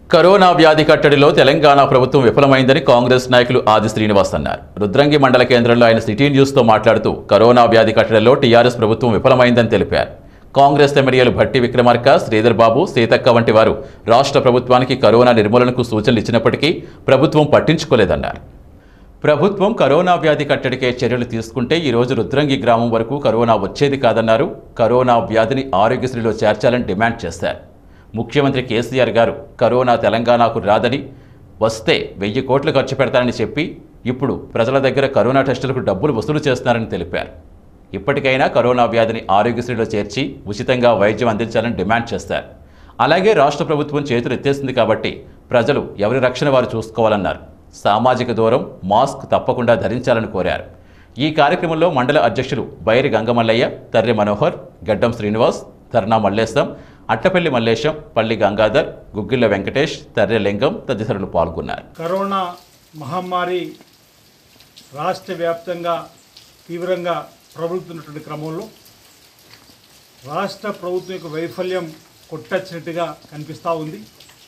corona వ్యాధి కట్టడిలో తెలంగాణ ప్రభుత్వం విఫలమైందని కాంగ్రెస్ నాయకులు ఆది శ్రీనివాస్ అన్నారు రుద్రంగి మండల కేంద్రంలో ఆయన సిటీ న్యూస్తో మాట్లాడుతూ కరోనా వ్యాధి కట్టడిలో టీఆర్ఎస్ ప్రభుత్వం విఫలమైందని తెలిపారు కాంగ్రెస్ ఎమ్మెల్యేలు భట్టి విక్రమార్క శ్రీధర్ బాబు సీతక్క వంటి వారు రాష్ట్ర ప్రభుత్వానికి కరోనా నిర్మూలనకు సూచనలు ఇచ్చినప్పటికీ ప్రభుత్వం పట్టించుకోలేదన్నారు ప్రభుత్వం కరోనా వ్యాధి కట్టడికే చర్యలు తీసుకుంటే ఈ రోజు రుద్రంగి గ్రామం వరకు కరోనా వచ్చేది కాదన్నారు కరోనా వ్యాధిని ఆరోగ్యశ్రీలో చేర్చాలని డిమాండ్ చేశారు ముఖ్యమంత్రి కేసీఆర్ గారు కరోనా తెలంగాణకు రాదని వస్తే వెయ్యి కోట్లు ఖర్చు పెడతానని చెప్పి ఇప్పుడు ప్రజల దగ్గర కరోనా టెస్టులకు డబ్బులు వసూలు చేస్తున్నారని తెలిపారు ఇప్పటికైనా కరోనా వ్యాధిని ఆరోగ్యశ్రీలో చేర్చి ఉచితంగా వైద్యం అందించాలని డిమాండ్ చేశారు అలాగే రాష్ట్ర ప్రభుత్వం చేతులు ఎత్తేసింది కాబట్టి ప్రజలు ఎవరి రక్షణ వారు చూసుకోవాలన్నారు సామాజిక దూరం మాస్క్ తప్పకుండా ధరించాలని కోరారు ఈ కార్యక్రమంలో మండల అధ్యక్షులు బైరి గంగమల్లయ్య తర్రె మనోహర్ గడ్డం శ్రీనివాస్ ధర్నా మల్లేశం అట్టపల్లి మల్లేశం పల్లి గంగాధర్ గుగ్గిళ్ళ వెంకటేష్ తర్రె లింగం తదితరులు పాల్గొన్నారు కరోనా మహమ్మారి రాష్ట్ర వ్యాప్తంగా తీవ్రంగా ప్రబలుతున్నటువంటి క్రమంలో రాష్ట్ర ప్రభుత్వం యొక్క వైఫల్యం కొట్టచ్చినట్టుగా కనిపిస్తూ ఉంది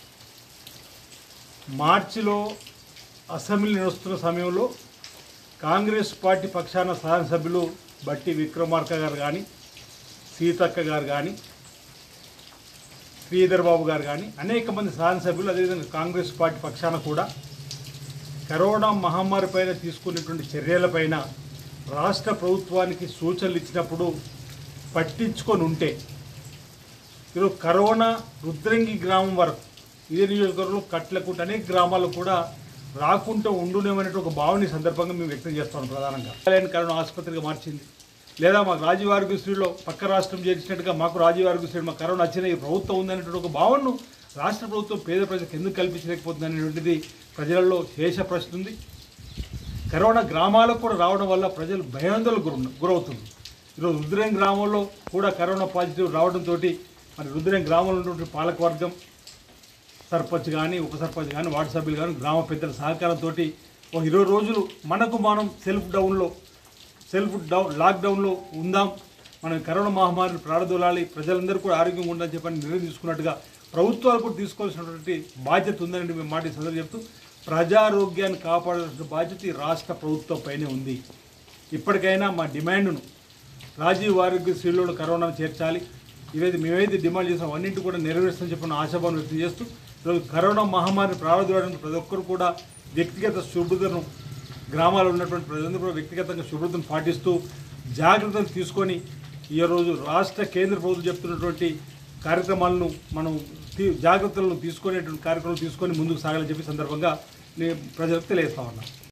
మార్చిలో అసెంబ్లీ నడుస్తున్న సమయంలో కాంగ్రెస్ పార్టీ పక్షాన శాసనసభ్యులు బట్టి విక్రమార్క గారు కానీ సీతక్క గారు కానీ శ్రీధర్ బాబు గారు కానీ అనేక మంది శాసనసభ్యులు అదేవిధంగా కాంగ్రెస్ పార్టీ పక్షాన కూడా కరోనా మహమ్మారి పైన తీసుకునేటువంటి చర్యలపైన రాష్ట్ర ప్రభుత్వానికి సూచనలు ఇచ్చినప్పుడు పట్టించుకొని ఉంటే ఈరోజు కరోనా రుద్రంగి గ్రామం వరకు ఇదే నియోజకవర్గంలో కట్లకుంట అనేక గ్రామాల్లో కూడా రాకుండా ఉండునేమనేటువంటి ఒక భావన ఈ సందర్భంగా మేము వ్యక్తం చేస్తాం ప్రధానంగా ఆలయాన్ని కరోనా ఆసుపత్రిగా మార్చింది లేదా మాకు రాజీవ్ ఆరోగ్యశ్రీలో పక్క రాష్ట్రం చేసినట్టుగా మాకు రాజీవ్ ఆరోగ్యశ్రీ మాకు కరోనా వచ్చిన ఈ ప్రభుత్వం ఉందనేటువంటి ఒక భావనను రాష్ట్ర ప్రభుత్వం పేద ప్రజలకు ఎందుకు కల్పించలేకపోతుంది అనేటువంటిది ప్రజలలో శేష ప్రశ్న ఉంది కరోనా గ్రామాలకు కూడా రావడం వల్ల ప్రజలు భయాందోళనకు గుర గురవుతుంది ఈరోజు రుద్రం గ్రామంలో కూడా కరోనా పాజిటివ్ రావడంతో మరి రుద్రం గ్రామంలో ఉన్నటువంటి పాలకవర్గం సర్పంచ్ కానీ ఉప సర్పంచ్ కానీ వార్డు సభ్యులు కానీ గ్రామ పెద్దల సహకారంతో ఒక ఇరవై రోజులు మనకు మనం సెల్ఫ్ డౌన్లో సెల్ఫ్ డౌన్ లాక్డౌన్లో ఉందాం మనం కరోనా మహమ్మారిని ప్రారదోలాలి ప్రజలందరూ కూడా ఆరోగ్యంగా ఉండాలని చెప్పని నిర్ణయం తీసుకున్నట్టుగా ప్రభుత్వాలు కూడా తీసుకోవాల్సినటువంటి బాధ్యత ఉందని మేము మాట ఈ సందర్భంగా చెప్తూ ప్రజారోగ్యాన్ని కాపాడాల్సిన బాధ్యత ఈ రాష్ట్ర ప్రభుత్వం పైనే ఉంది ఇప్పటికైనా మా డిమాండ్ను రాజీవ్ ఆరోగ్యశ్రీలో కరోనాను చేర్చాలి ఇవైతే మేమైతే డిమాండ్ చేసాం అన్నింటి కూడా నెరవేరుస్తామని చెప్పిన ఆశాభావం వ్యక్తం చేస్తూ ఈరోజు కరోనా మహమ్మారిని ప్రారంభించడానికి ప్రతి ఒక్కరు కూడా వ్యక్తిగత శుభ్రతను గ్రామాల్లో ఉన్నటువంటి ప్రజలందరూ కూడా వ్యక్తిగతంగా శుభ్రతను పాటిస్తూ జాగ్రత్తలు తీసుకొని ఈ రోజు రాష్ట్ర కేంద్ర ప్రభుత్వం చెప్తున్నటువంటి కార్యక్రమాలను మనం తీ- జాగ్రత్తలను తీసుకునేటువంటి కార్యక్రమాలు తీసుకొని ముందుకు సాగాలని చెప్పి సందర్భంగా నేను ప్రజలకు తెలియజేస్తా ఉన్నాను